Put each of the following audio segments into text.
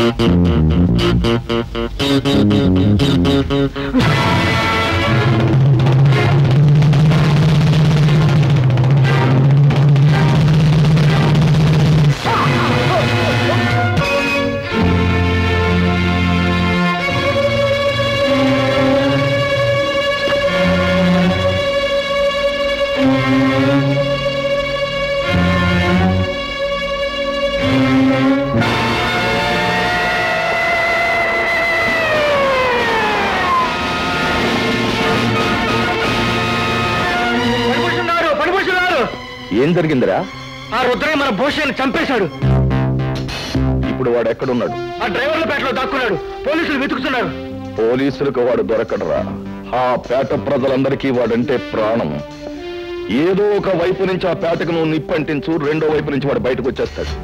పడిపోతున్నారు పడిపోతున్నారు ఏం జరిగిందిరా ఆ రుద్రయ్య మన భూషణ్ చంపేశాడు ఇప్పుడు వాడు ఎక్కడున్నాడు ఆ డ్రైవర్ల పేటలో దాక్కున్నాడు పోలీసులు వెతుకుతున్నారు పోలీసులకు వాడు దొరకడరా ఆ పేట ప్రజలందరికీ వాడంటే ప్రాణం ఏదో ఒక వైపు నుంచి ఆ పేటకు నువ్వు నిప్పంటించు రెండో వైపు నుంచి వాడు బయటకు వచ్చేస్తాడు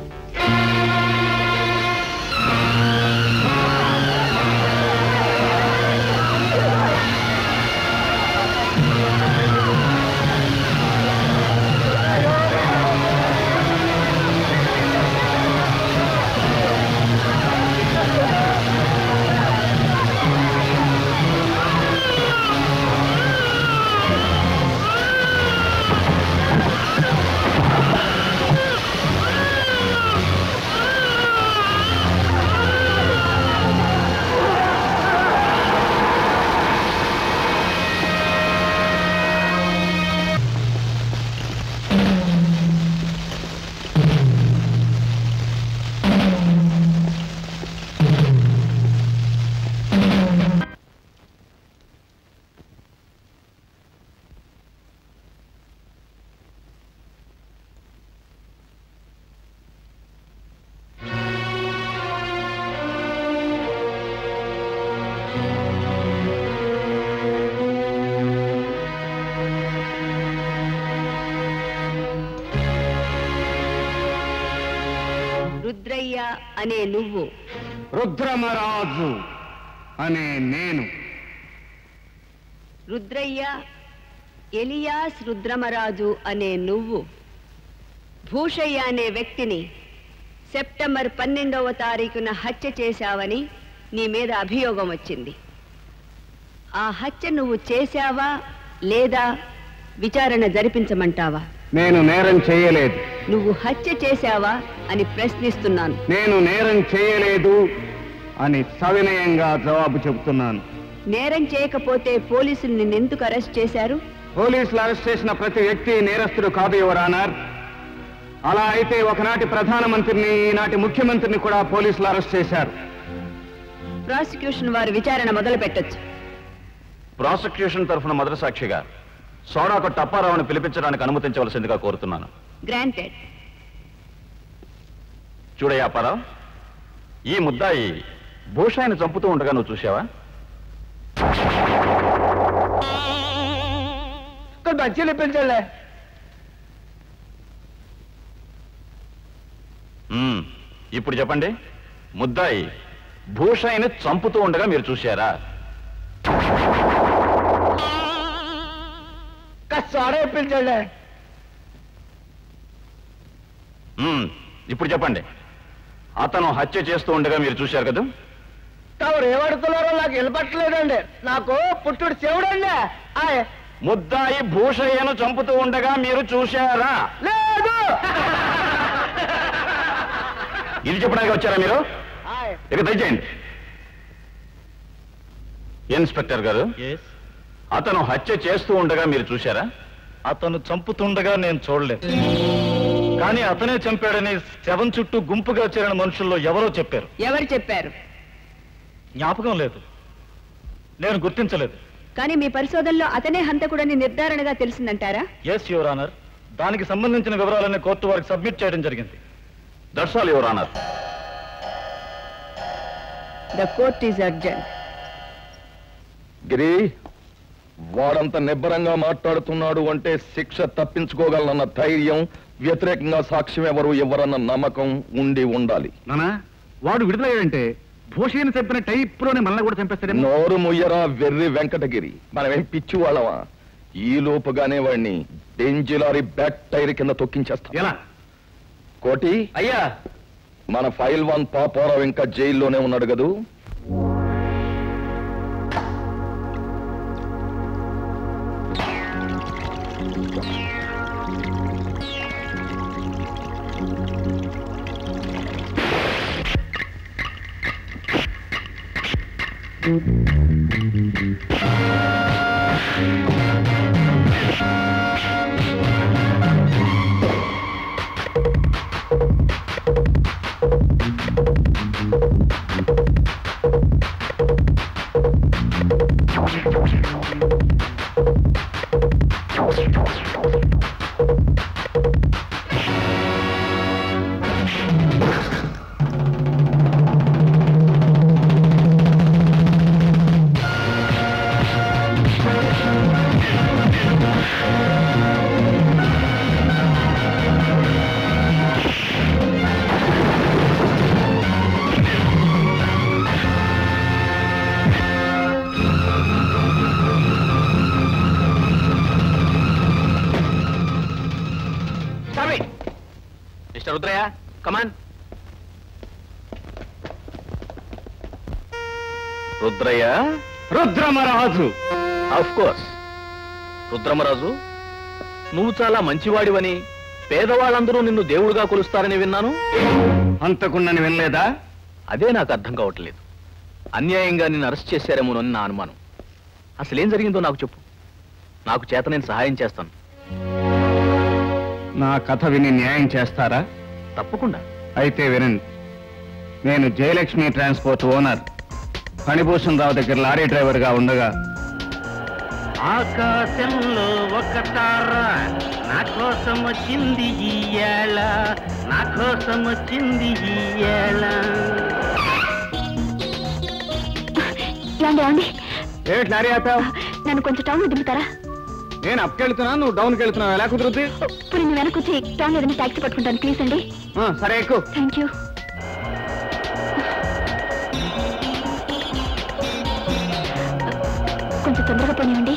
రుద్రయ్య అనే నువ్వు రుద్రమరాజు అనే నేను రుద్రయ్య ఎలియాస్ రుద్రమరాజు అనే నువ్వు భూషయ్య అనే వ్యక్తిని సెప్టెంబర్ పన్నెండవ తారీఖున హత్య చేశావని నీ మీద అభియోగం వచ్చింది ఆ హత్య నువ్వు చేశావా లేదా విచారణ జరిపించమంటావా నేను నేరం చేయలేదు నువ్వు హత్య చేశావా అని ప్రశ్నిస్తున్నాను నేను నేరం చేయలేదు అని సవినయంగా జవాబు చెబుతున్నాను నేరం చేయకపోతే పోలీసులు నిన్నెందుకు అరెస్ట్ చేశారు పోలీసులు అరెస్ట్ చేసిన ప్రతి వ్యక్తి నేరస్తుడు కాదు యువరానర్ అలా అయితే ఒకనాటి ప్రధానమంత్రిని ఈనాటి ముఖ్యమంత్రిని కూడా పోలీసులు అరెస్ట్ చేశారు ప్రాసిక్యూషన్ వారు విచారణ మొదలు పెట్టొచ్చు ప్రాసిక్యూషన్ తరఫున మొదటి సాక్షిగా సోడాకు టప్పారావుని పిలిపించడానికి అనుమతించవలసిందిగా కోరుతున్నాను గ్రాంటెడ్ చూడయ్యా అప్పారావు ఈ ముద్దాయి భూషాయిని చంపుతూ ఉండగా నువ్వు చూసావా మంచి పెంచలే మ్మ్. ఇప్పుడు చెప్పండి ముద్దాయి భూషాయిని చంపుతూ ఉండగా మీరు చూశారా సాడే పిలిచలే మ్మ్. ఇప్పుడు చెప్పండి అతను హత్య చేస్తూ ఉండగా మీరు చూశారు కదా తమరు ఏమడుతున్నారో నాకు వినపట్టలేదండి నాకు పుట్టుడు చెవుడండి ఆయ్ ముద్దాయి భూషయ్యను చంపుతూ ఉండగా మీరు చూశారా లేదు ఇది చెప్పడానికి వచ్చారా మీరు ఆయ్ ఇక దయచేయండి ఇన్స్పెక్టర్ గారు అతను హత్య చేస్తూ ఉండగా మీరు చూశారా అతను చంపుతుండగా నేను చూడలేదు కానీ అతనే చంపాడని శవం చుట్టూ గుంపుగా చేరిన మనుషుల్లో ఎవరో చెప్పారు ఎవరు చెప్పారు జ్ఞాపకం లేదు నేను గుర్తించలేదు కానీ మీ పరిశోధనలో అతనే హంతకుడని నిర్ధారణగా తెలిసిందంటారా ఎస్ యువర్ ఆనర్ దానికి సంబంధించిన వివరాలన్నీ కోర్టు వారికి సబ్మిట్ చేయడం జరిగింది దర్శాలు your honour the court is adjourned Giri వాడంత నిబ్బరంగా మాట్లాడుతున్నాడు అంటే శిక్ష తప్పించుకోగలనన్న ధైర్యం వ్యతిరేకంగా సాక్ష్యం ఎవరు ఎవరన్న నమ్మకం ఉండి ఉండాలి నానా వాడు విడుదలయ్యాడంటే భూషయ్యని చంపిన టైప్ లోనే మనల్ని కూడా చంపేస్తాడేమో నోరు ముయ్యరా వెర్రి వెంకటగిరి మనమేం పిచ్చి వాళ్ళమా ఈ లోపుగానే వాడిని బెంజిలారి బ్యాక్ టైర్ కింద తొక్కించేస్తాం ఎలా కోటి అయ్యా మన ఫైల్ వన్ పాపోరావు ఇంకా జైల్లోనే ఉన్నాడు కదూ mister Rudrayya come on Rudrayya Rudramaraju of course Rudramaraju నువ్వు చాలా మంచివాడివని పేదవాళ్ళందరూ నిన్ను దేవుడుగా కొలుస్తారని విన్నాను అంతకున్నని వినలేదా అదే నాకు అర్థం కావట్లేదు అన్యాయంగా నిన్ను అరెస్ట్ చేశారేమోనని నా అనుమానం అసలేం జరిగిందో నాకు చెప్పు నాకు చేత నేను సహాయం చేస్తాను నా కథ విని న్యాయం చేస్తారా తప్పకుండా అయితే వినండి నేను జయలక్ష్మి ట్రాన్స్పోర్ట్ ఓనర్ ఫణిభూషణ్ రావు దగ్గర లారీ డ్రైవర్గా ఉండగా ఆకాశంలో ఒక తార నా కోసం వచ్చింది ఈయేళ నా కోసం వచ్చింది ఈయేళ ఏమండి ఏమండి ఏమిటి లారీ ఆపావు నన్ను కొంచెం టౌన్ లో దింపుతారా నేను అప్కి వెళ్తున్నాను నువ్వు డౌన్కి వెళ్తున్నావు ఎలా కుదురుద్ది ఇప్పుడు నేను వెనక్కి వచ్చి టౌన్ ఏదైనా ట్యాక్సీ పట్టుకుంటాను ప్లీజ్ అండి ఆ, సరే ఎక్కువ థ్యాంక్ యూ కొంచెం తొందరగా పోనివ్వండి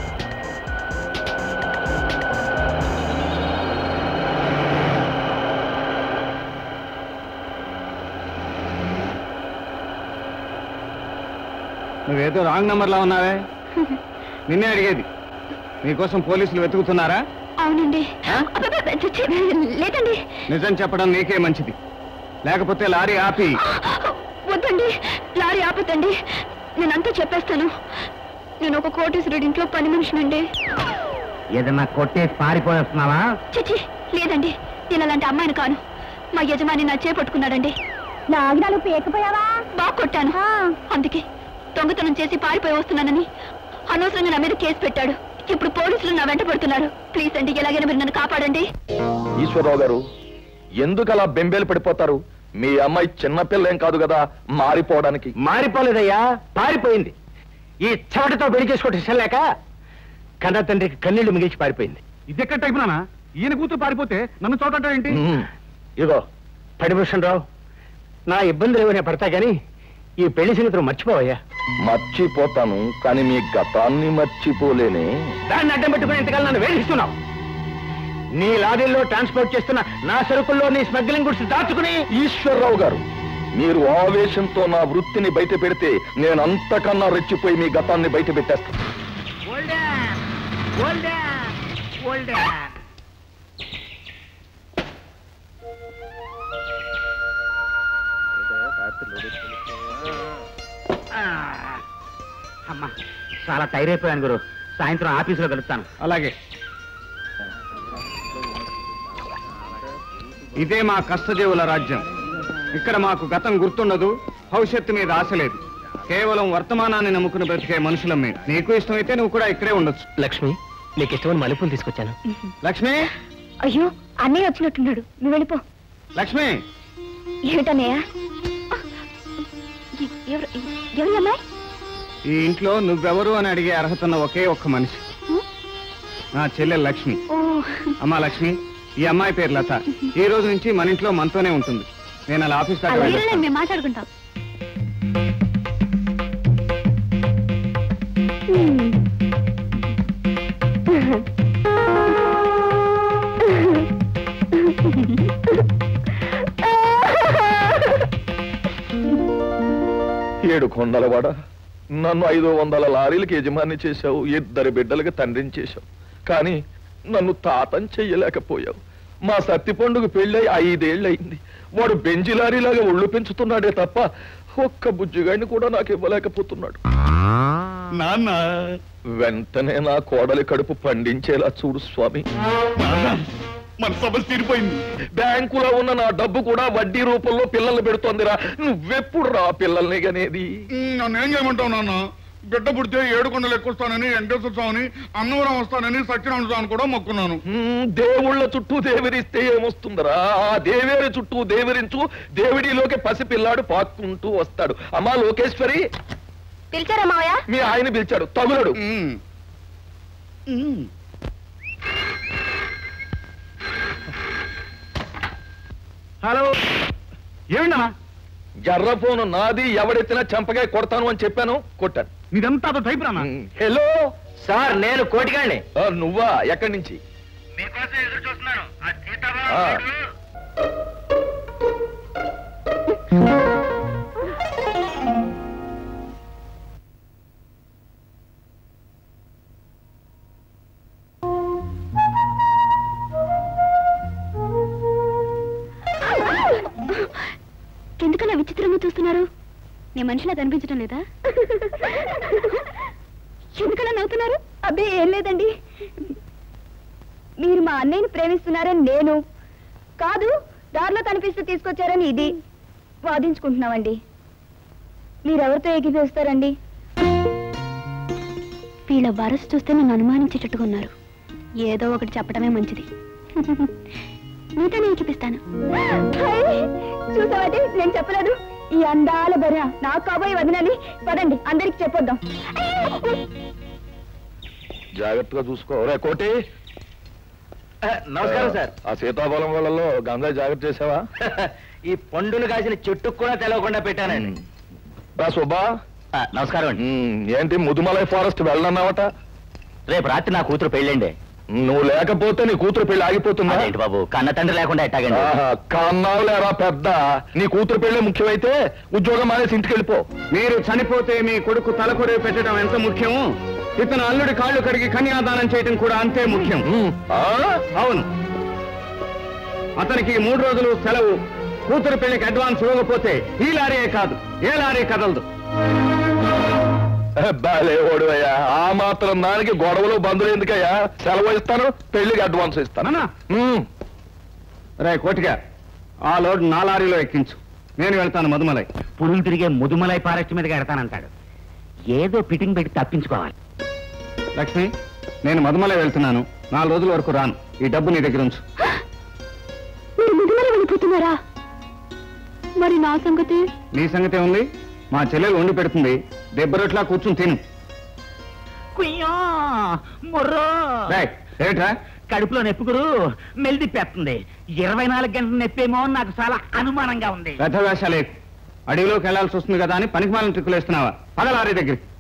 నువ్వేదో రాంగ్ నంబర్లో ఉన్నావే నిన్నే అడిగేది నీకోసం పోలీసులు వెతుకుతున్నారా అవునండి ఆ? అబ్బబ్బ, ఛీ, లేదండి నిజం చెప్పడం నీకే మంచిది లేకపోతే లారీ ఆపి వద్దండి లారీ ఆపతండి నేనంతా చెప్పేస్తాను నేను ఒక కోటేశ్వరుడి ఇంట్లో పని మనిషినండి ఏదన్నా కొట్టేసి పారిపోయేస్తున్నావా చిచి లేదండి నేను అలాంటి అమ్మాయిని కాను మా యజమాని నా చేపట్టుకున్నాడండి నా ఆజ్ఞాలు పేకపోయావా బాగా కొట్టాను అందుకే దొంగతనం చేసి పారిపోయి వస్తున్నానని అనవసరంగా నా మీద కేసు పెట్టాడు ఇప్పుడు పోలీసులు నా వెంట పడుతున్నారు ప్లీజ్ అండి ఎలాగైనా మీరు నన్ను కాపాడండి ఈశ్వరరావు గారు ఎందుకు అలా బెంబేలు పడిపోతారు మీ అమ్మాయి చిన్నపిల్ల ఏం కాదు కదా మారిపోవడానికి మారిపోలేదయ్యా పారిపోయింది ఈ చెవటతో పెళ్లి చేసుకోవటం ఇష్టం లేక కన్న తండ్రికి కన్నీళ్లు మిగిల్చి పారిపోయింది ఇది ఎక్కడ టైప్ నానా ఈయన కూతురు పారిపోతే నన్ను చూడటం ఉమ్. ఇదిగో పడిభూషణ్ రావు నా ఇబ్బందులు ఏమైనా పడతా గాని ఈ పెళ్లి సంగతి మర్చిపోవయ్యా మర్చిపోతాను కానీ మీ గతాన్ని మర్చిపోలేనే దాన్ని అడ్డం పెట్టుకుని ఇంతకాలం నన్ను వేధిస్తున్నావు నీ లారీల్లో ట్రాన్స్పోర్ట్ చేస్తున్న నా సరుకుల్లో నీ స్మగ్లింగ్ గుడ్స్ దాచుకుని ఈశ్వరరావు గారు మీరు ఆవేశంతో నా వృత్తిని బయట పెడితే నేను అంతకన్నా రెచ్చిపోయి మీ గతాన్ని బయట పెట్టేస్తాను అమ్మా చాలా టైర్ అయిపోయాను గురు సాయంత్రం ఆఫీసులో కలుస్తాను అలాగే ఇదే మా కష్టజీవుల రాజ్యం ఇక్కడ మాకు గతం గుర్తుండదు భవిష్యత్తు మీద ఆశ లేదు కేవలం వర్తమానాన్ని నమ్ముకుని బ్రతికే మనుషులం మేము నీకు ఇష్టమైతే నువ్వు కూడా ఇక్కడే ఉండొచ్చు లక్ష్మి నీకు ఇష్టమైన మల్లెపూలు తీసుకొచ్చాను లక్ష్మి అయ్యో అన్నయ్య వచ్చినట్టున్నాడు నువ్వు వెళ్ళిపో లక్ష్మి ఏమిటన్నయ్య ఎవరు ఎవరి అమ్మాయి ఈ ఇంట్లో నువ్వెవరు అని అడిగే అర్హత ఉన్న ఒకే ఒక్క మనిషి నా చెల్లె లక్ష్మి ఓ అమ్మా లక్ష్మి ఈ అమ్మాయి పేరు లత ఈ రోజు నుంచి మన ఇంట్లో మనతోనే ఉంటుంది నేను అలా ఆఫీస్ దాకా అలాగే వెళ్ళొస్తాను. మేము మాట్లాడుకుంటాం కొండలవాడ నన్ను ఐదు వందల లారీలకి యజమాని చేశావు ఇద్దరు బిడ్డలకి తండ్రిని చేశావు కానీ నన్ను తాతం చెయ్యలేకపోయావు మా సత్తి పండుగ పెళ్ళై ఐదేళ్ళయింది వాడు బెంజి లారీలాగా ఒళ్ళు పెంచుతున్నాడే తప్ప ఒక్క బుజ్జిగాడిని కూడా నాకు ఇవ్వలేకపోతున్నాడు నాన్న వెంటనే నా కోడలి కడుపు పండించేలా చూడు స్వామి నాన్న మన సమస్య తీరిపోయింది బ్యాంకులో ఉన్న నా డబ్బు కూడా వడ్డీ రూపంలో పిల్లల్ని పెడుతోందిరా నువ్వెప్పుడు రా పిల్లల్ని గనేది ఉమ్, నన్ను ఏం చేయమంటావు నాన్న బిడ్డ పుడితే ఏడుకొండలు ఎక్కువస్తానని వెంకటేశ్వర స్వామిని అన్నవరం వస్తానని సత్యనారాయణ స్వామిని కూడా మొక్కున్నాను హ్మ్, దేవుళ్ళ చుట్టూ దేవిరిస్తే ఏమొస్తుందిరా ఆ దేవేరి చుట్టూ దేవిరించు దేవుడిలోకి పసిపిల్లాడు పాక్కుంటూ వస్తాడు అమ్మా లోకేశ్వరి పిలిచారా మావయ్య మీ ఆయన పిలిచాడు తగులడు ఉమ్. ఉమ్. హలో ఏమిటా ఎర్ర ఫోను నాది ఎవడెత్తినా చంపగా కొడతాను అని చెప్పాను కొట్టాను నీదంతా అదో టైప్ రానా హ్మ్, హలో సార్ నేను కోటిగాండి ఆ, నువ్వా ఎక్కడి నుంచి ఆ. ఎందుకలా విచిత్రంగా చూస్తున్నారు నీ మనిషిలా కనిపించడం లేదా ఎందుకలా నవ్వుతున్నారు అబ్బే ఏం లేదండి మీరు మా అన్నయ్యని ప్రేమిస్తున్నారని నేను కాదు దారిలో కనిపిస్తూ తీసుకొచ్చారని ఇది వాదించుకుంటున్నామండి మీరెవరితో ఏకీభవిస్తారండి వీళ్ళ వరస చూస్తే నన్ను అనుమానించేటట్టుగా ఉన్నారు ఏదో ఒకటి చెప్పడమే మంచిది మీతో నేను చూపిస్తాను చూసావంటే నేను చెప్పలేదు ఈ అందాల బర్రె నా కాబోయే వదినని పదండి అందరికి చెప్పొద్దాం జాగ్రత్తగా చూసుకో రే కోటి నమస్కారం సార్ ఆ సీతాఫలం వాళ్ళలో గంగా జాగ్రత్త చేసావా ఈ పండును కాసిన చెట్టుకు కూడా తెలవకుండా పెట్టానండి రా సుబ్బా నమస్కారం అండి ఉమ్, ఏంటి ముదుమలై ఫారెస్ట్ వెళ్ళన్నావట రేపు రాత్రి నా కూతురు పెళ్ళండి నువ్వు లేకపోతే నీ కూతురు పెళ్లి ఆగిపోతుందా అదేంటి బాబు కన్న తండ్రి లేకుండా ఎట్టాగండి ఆహా, కన్నావులేరా పెద్ద నీ కూతురు పెళ్ళే ముఖ్యమైతే ఉద్యోగం మానేసి ఇంటికి వెళ్ళిపో మీరు చనిపోతే మీ కొడుకు తలకొరి పెట్టడం ఎంత ముఖ్యమో ఇతను అల్లుడి కాళ్ళు కడిగి కన్యాదానం చేయడం కూడా అంతే ముఖ్యం ఉమ్, ఆ? అవును అతనికి మూడు రోజులు సెలవు కూతురు పెళ్లికి అడ్వాన్స్ ఇవ్వకపోతే ఈ లారీయే కాదు ఏ లారీ కదలదు బాలే ఓడివయ్యా ఆ మాత్రం దానికి గొడవలు బంధువులు ఎందుకయ్యా సెలవు ఇస్తాను పెళ్లికి అడ్వాన్స్ ఇస్తాను నాన్నా. ఉమ్, రే కోటిగా ఆ లోడ్ నా లారీలో ఎక్కించు నేను వెళ్తాను మధుమలై పురుగు తిరిగే ముదుమలై ఫారెస్ట్ మీదకి ఎడతానంటాడు ఏదో ఫిట్టింగ్ పెట్టి తప్పించుకోవాలి లక్ష్మి నేను మధుమలై వెళ్తున్నాను నాలుగు రోజుల వరకు రాను ఈ డబ్బు నీ దగ్గర ఉంచు మీరు ముదుమల వెళ్ళిపోతున్నారా మరి నా సంగతి నీ సంగతే ఉంది మా చెల్లెలు వండి పెడుతుంది దెబ్బ రొట్లా కూర్చుని తిను కుయ్యో మొర్రో రేయ్, ఏమిట్రా కడుపులో నొప్పుకురు మెల్దిప్పేస్తుంది ఇరవై నాలుగు గంటల నొప్పేమో అని నాకు చాలా అనుమానంగా ఉంది రథ వేషాలే అడవిలోకి వెళ్లాల్సి వస్తుంది కదా అని పనికిమాలను ట్రిక్కులు వేస్తున్నావా పద లారీ దగ్గరికి